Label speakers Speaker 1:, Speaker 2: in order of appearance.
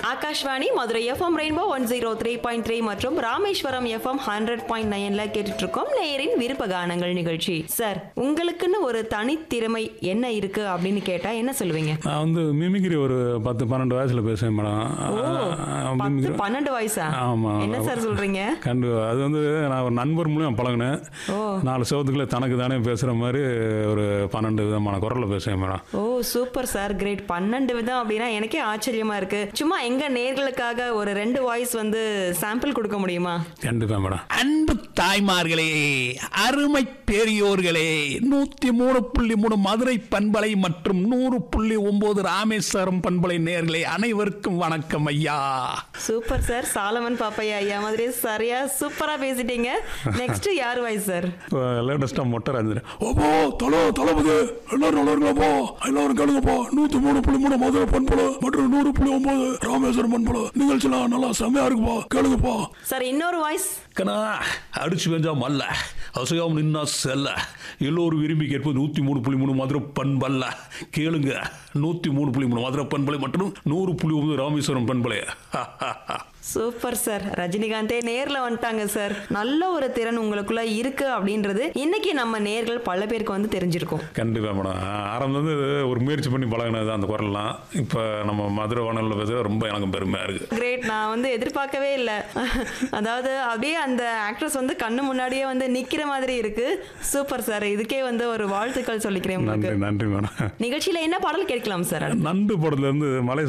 Speaker 1: Akashvani Madurai FM rainbow one zero three point three மற்றும் Rameswaram FM hundred point நைன்ல கேட்டுட்டு இருக்கோம் நேரின் விருப்ப கானங்கள் நிகழ்ச்சி சார் உங்களுக்குன்னு ஒரு தனித்திறமை என்ன இருக்கு அப்படின்னு கேட்டா என்ன சொல்லுவீங்க
Speaker 2: நான் வந்து மிமிக்ரி ஒரு பத்து பன்னெண்டு வயசுல பேசுவேன் மேடம்
Speaker 1: ஓ பத்து பன்னெண்டு வயசா
Speaker 2: ஆமா.
Speaker 1: என்ன சார் சொல்றீங்க
Speaker 2: கண்டு அது வந்து நான் ஒரு நண்பர் மூலியம் பழகினேன்
Speaker 1: ஓ
Speaker 2: நாலு சவத்துக்குள்ள தனக்கு தானே பேசுகிற மாதிரி ஒரு பன்னெண்டு விதமான குரலில் பேசுவேன் madam
Speaker 1: oh super sir great பன்னெண்டு விதம் அப்படின்னா எனக்கே ஆச்சரியமா இருக்கு சும்மா எங்க நேர்களுக்காக ஒரு ரெண்டு வாய்ஸ் வந்து சாம்பிள் கொடுக்க முடியுமா
Speaker 2: கண்டிப்பாக மேடம்
Speaker 3: அன்பு தாய்மார்களே அருமை பெரியோர்களே நூத்தி மூணு புள்ளி மூணு மதுரை பண்பலை மற்றும் நூறு புள்ளி ஒன்பது ராமேஸ்வரம் பண்பலை நேர்களே அனைவருக்கும் வணக்கம் ஐயா
Speaker 1: சூப்பர் சார் சாலமன் பாப்பையா ஐயா மாதிரி சரியா சூப்பரா பேசிட்டீங்க நெக்ஸ்ட் யார் வாய்ஸ் சார்
Speaker 2: இப்போ லேட்டஸ்ட்டாக மொட்டை ராஜேந்திரன்
Speaker 4: ஓப்போ தலோ தளபதி எல்லாரும் நல்லா இருக்காப்போ எல்லாரும் கேளுங்கப்பா நூத்தி மூணு புள்ளி மூணு மதுரை பண்பல மற்றும் நூறு புள்ளி ஒன்பது ராமேஸ்வரம் பண்பல நிகழ்ச்சிலாம் நல்லா செம்மையா இருக்குப்பா கேளுங்கப்பா
Speaker 1: சார் இன்னொரு வாய்ஸ்
Speaker 3: கண்ணா அடிச்சு வெஞ்சா மல்ல அசையாம நின்னா செல்ல எல்லோரும் விரும்பி கேட்பது நூத்தி மூணு புள்ளி மூணு மதுரை பண்பல்ல கேளுங்க நூத்தி மூணு புள்ளி மூணு மதுரை பண்பலை மற்றும் நூறு புள்ளி ஒன்பது ராமேஸ்வரம் பண்பலை
Speaker 1: சூப்பர் சார் ரஜினிகாந்தே நேர்ல வந்துட்டாங்க சார் நல்ல ஒரு திறன் உங்களுக்குள்ள இருக்கு அப்படின்றது இன்னைக்கு நம்ம நேர்கள் பல பேருக்கு வந்து தெரிஞ்சிருக்கும்
Speaker 2: கண்டிப்பாக மேடம் ஆரம்பம் வந்து ஒரு முயற்சி பண்ணி பழகினது அந்த குரல்லாம் இப்போ நம்ம மதுரை வானலில் பேச ரொம்ப எனக்கு பெருமையாக இருக்குது
Speaker 1: கிரேட் நான் வந்து எதிர்பார்க்கவே இல்லை அதாவது அப்படியே அந்த ஆக்ட்ரஸ் வந்து கண்ணு முன்னாடியே வந்து நிக்கிற மாதிரி இருக்கு சூப்பர் சார் இதுக்கே வந்து ஒரு வாழ்த்துக்கள் சொல்லிக்கிறேன் உங்களுக்கு
Speaker 2: நன்றி நன்றி மேடம்
Speaker 1: நிகழ்ச்சியில என்ன பாடல் கேட்கலாம் சார்
Speaker 2: நண்டு படத்துலேருந்து மலை